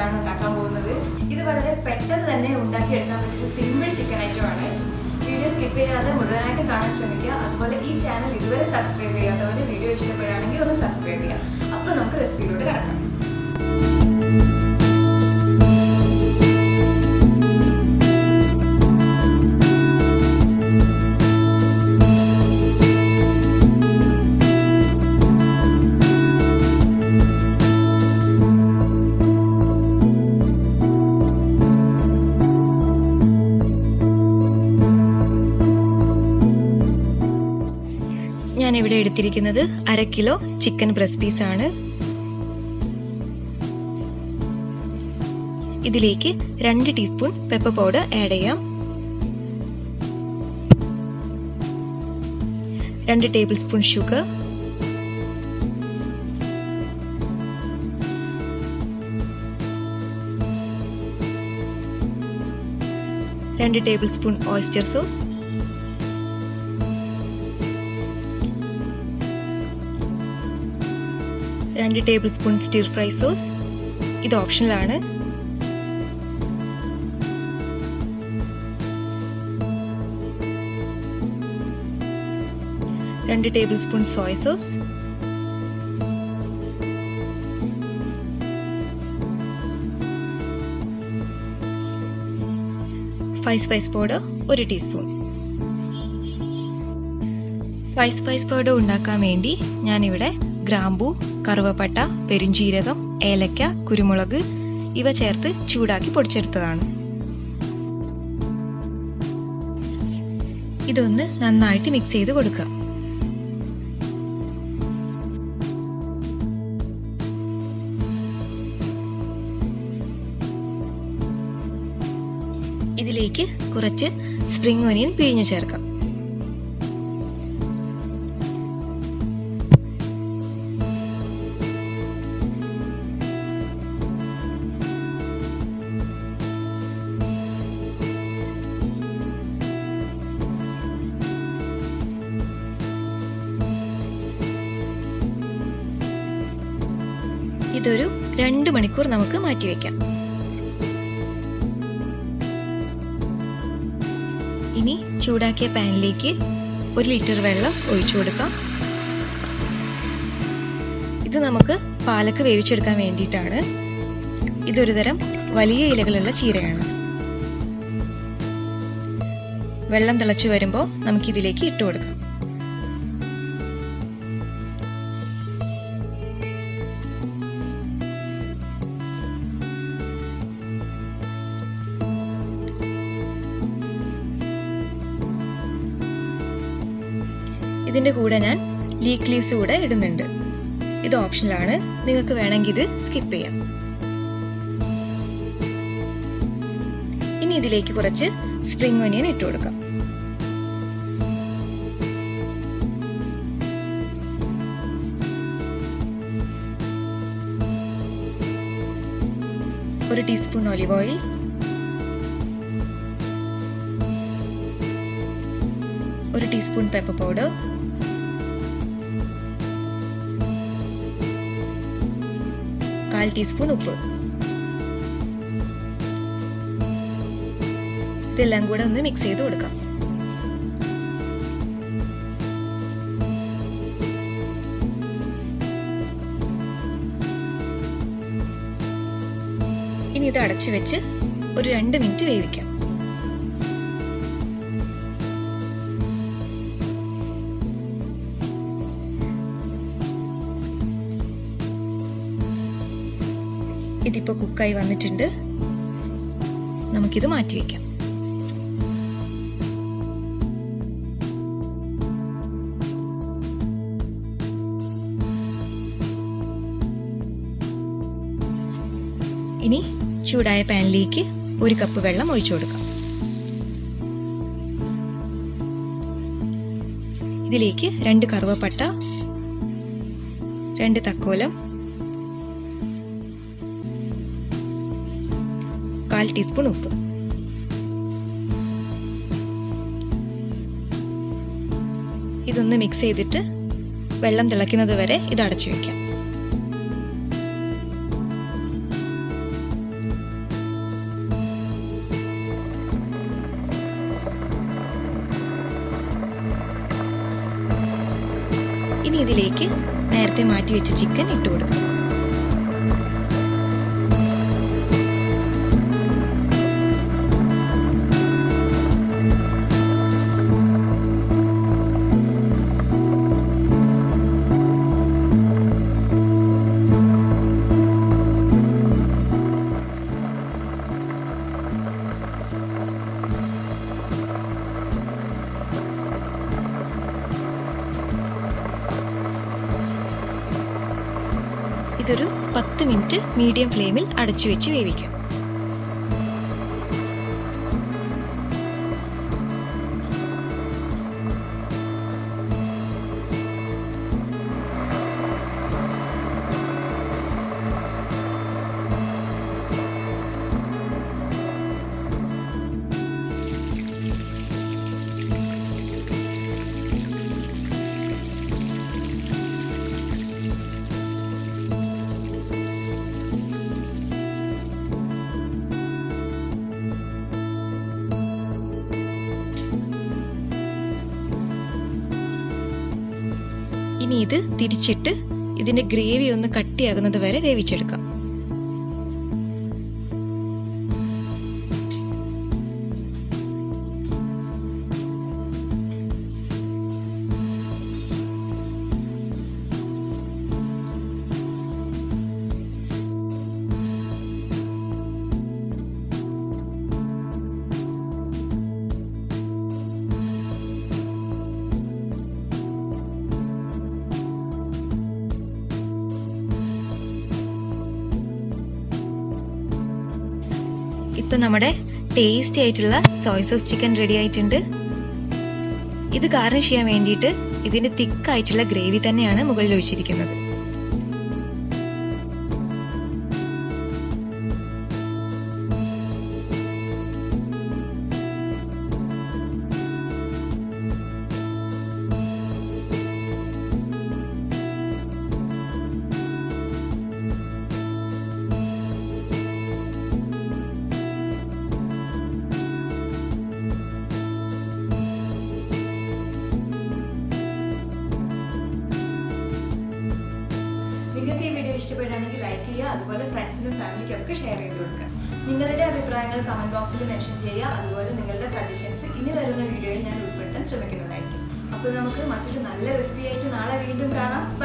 ആണ് ഉണ്ടാക്കാൻ പോകുന്നത് ഇത് വളരെ പെട്ടെന്ന് തന്നെ ഉണ്ടാക്കിയെടുക്കാൻ പറ്റിയ സിമ്പിൾ ചിക്കൻ ഐറ്റം ആണ് വീഡിയോ സ്കിപ്പ് ചെയ്യാതെ മുഴുവനായിട്ട് കാണാൻ ശ്രമിക്കുക അതുപോലെ ഈ ചാനൽ ഇതുവരെ സബ്സ്ക്രൈബ് ചെയ്യാത്തവരെ വീഡിയോ ഇഷ്ടപ്പെടുകയാണെങ്കിൽ ഒന്ന് സബ്സ്ക്രൈബ് ചെയ്യാം അപ്പോൾ നമുക്ക് റെസിപ്പിയിലൂടെ കിടക്കാം ഞാൻ ഇവിടെ എടുത്തിരിക്കുന്നത് അര കിലോ ചിക്കൻ ബ്രസ്റ്റ് പീസ് ആണ് ഇതിലേക്ക് രണ്ട് ടീസ്പൂൺ പെപ്പർ പൗഡർ ആഡ് ചെയ്യാം രണ്ട് ടേബിൾ സ്പൂൺ ഷുഗർ രണ്ട് ടേബിൾ സ്പൂൺ ഓയിസ്റ്റർ സോസ് രണ്ട് tablespoon stir fry sauce ഇത് ഓപ്ഷണലാണ് രണ്ട് tablespoon soya sauce five spice powder ഒരു ടീസ്പൂൺ ഫൈവ് സ്പൈസ് പൗഡർ ഉണ്ടാക്കാൻ വേണ്ടി ഞാനിവിടെ ഗ്രാമ്പു കറുവപ്പട്ട പെരുംജീരകം ഏലക്ക കുരുമുളക് ഇവ ചേർത്ത് ചൂടാക്കി പൊടിച്ചെടുത്തതാണ് ഇതൊന്ന് നന്നായിട്ട് മിക്സ് ചെയ്ത് കൊടുക്കുക ഇതിലേക്ക് കുറച്ച് സ്പ്രിംഗ് ഒനിയൻ പിഴിഞ്ഞു ചേർക്കാം ഇതൊരു രണ്ട് മണിക്കൂർ നമുക്ക് മാറ്റിവെക്കാം ഇനി ചൂടാക്കിയ പാനിലേക്ക് ഒരു ലിറ്റർ വെള്ളം ഒഴിച്ചു കൊടുക്കാം ഇത് നമുക്ക് പാലക്ക് വേവിച്ചെടുക്കാൻ വേണ്ടിയിട്ടാണ് ഇതൊരു തരം വലിയ ഇലകളുള്ള ചീരയാണ് വെള്ളം തിളച്ചു വരുമ്പോൾ നമുക്കിതിലേക്ക് ഇട്ട് കൊടുക്കാം ഇതിന്റെ കൂടെ ഞാൻ ലീക്ക് ലീവ്സ് കൂടെ ഇടുന്നുണ്ട് ഇത് ഓപ്ഷനിലാണ് നിങ്ങൾക്ക് വേണമെങ്കിൽ ഇത് സ്കിപ്പ് ചെയ്യാം ഇനി ഇതിലേക്ക് കുറച്ച് സ്പ്രിംഗ് ഒനിയൻ ഇട്ട് കൊടുക്കാം ഒരു ടീസ്പൂൺ ഒലിവ് ഓയിൽ ഒരു ടീസ്പൂൺ പെപ്പർ പൗഡർ കാൽ ടീസ്പൂൺ ഉപ്പ് ഇതെല്ലാം കൂടെ ഒന്ന് മിക്സ് ചെയ്ത് കൊടുക്കാം ഇനി ഇത് അടച്ചു വെച്ച് ഒരു രണ്ട് മിനിറ്റ് വേവിക്കാം ഇതിപ്പോൾ കുക്കായി വന്നിട്ടുണ്ട് നമുക്കിത് മാറ്റി വയ്ക്കാം ഇനി ചൂടായ പാനിലേക്ക് ഒരു കപ്പ് വെള്ളം ഒഴിച്ചു കൊടുക്കാം ഇതിലേക്ക് രണ്ട് കറുവപ്പട്ട രണ്ട് തക്കോലം കാൽ ടീസ്പൂൺ ഉപ്പ് ഇതൊന്ന് മിക്സ് ചെയ്തിട്ട് വെള്ളം തിളയ്ക്കുന്നത് വരെ ഇത് അടച്ചു വെക്കാം ഇനി ഇതിലേക്ക് നേരത്തെ മാറ്റി വെച്ച ചിക്കൻ ഇട്ട് കൊടുക്കാം ഇതൊരു പത്ത് മിനിറ്റ് മീഡിയം ഫ്ലെയിമിൽ അടച്ചു വെച്ച് വേവിക്കാം ഇനി ഇത് തിരിച്ചിട്ട് ഇതിന്റെ ഗ്രേവി ഒന്ന് കട്ടിയാകുന്നത് വരെ വേവിച്ചെടുക്കാം ഇപ്പൊ നമ്മുടെ ടേസ്റ്റി ആയിട്ടുള്ള സോയ് സോസ് ചിക്കൻ റെഡി ആയിട്ടുണ്ട് ഇത് ഗാർണിഷ് ചെയ്യാൻ വേണ്ടിയിട്ട് ഇതിന്റെ തിക്കായിട്ടുള്ള ഗ്രേവി തന്നെയാണ് മുകളിൽ ഒഴിച്ചിരിക്കുന്നത് നിങ്ങൾക്ക് ഈ വീഡിയോ ഇഷ്ടപ്പെടുകയാണെങ്കിൽ ലൈക്ക് ചെയ്യുക അതുപോലെ ഫ്രണ്ട്സിനും ഫാമിലിക്കും ഒക്കെ ഷെയർ ചെയ്ത് കൊടുക്കുക നിങ്ങളുടെ അഭിപ്രായങ്ങൾ കമന്റ് ബോക്സിൽ മെൻഷൻ ചെയ്യുക അതുപോലെ നിങ്ങളുടെ സജഷൻസ് ഇനി വരുന്ന വീഡിയോയിൽ ഞാൻ ഉൾപ്പെടുത്താൻ ശ്രമിക്കുന്നതായിരിക്കും അപ്പോൾ നമുക്ക് മറ്റൊരു നല്ല റെസിപ്പി ആയിട്ട് നാളെ വീണ്ടും കാണാം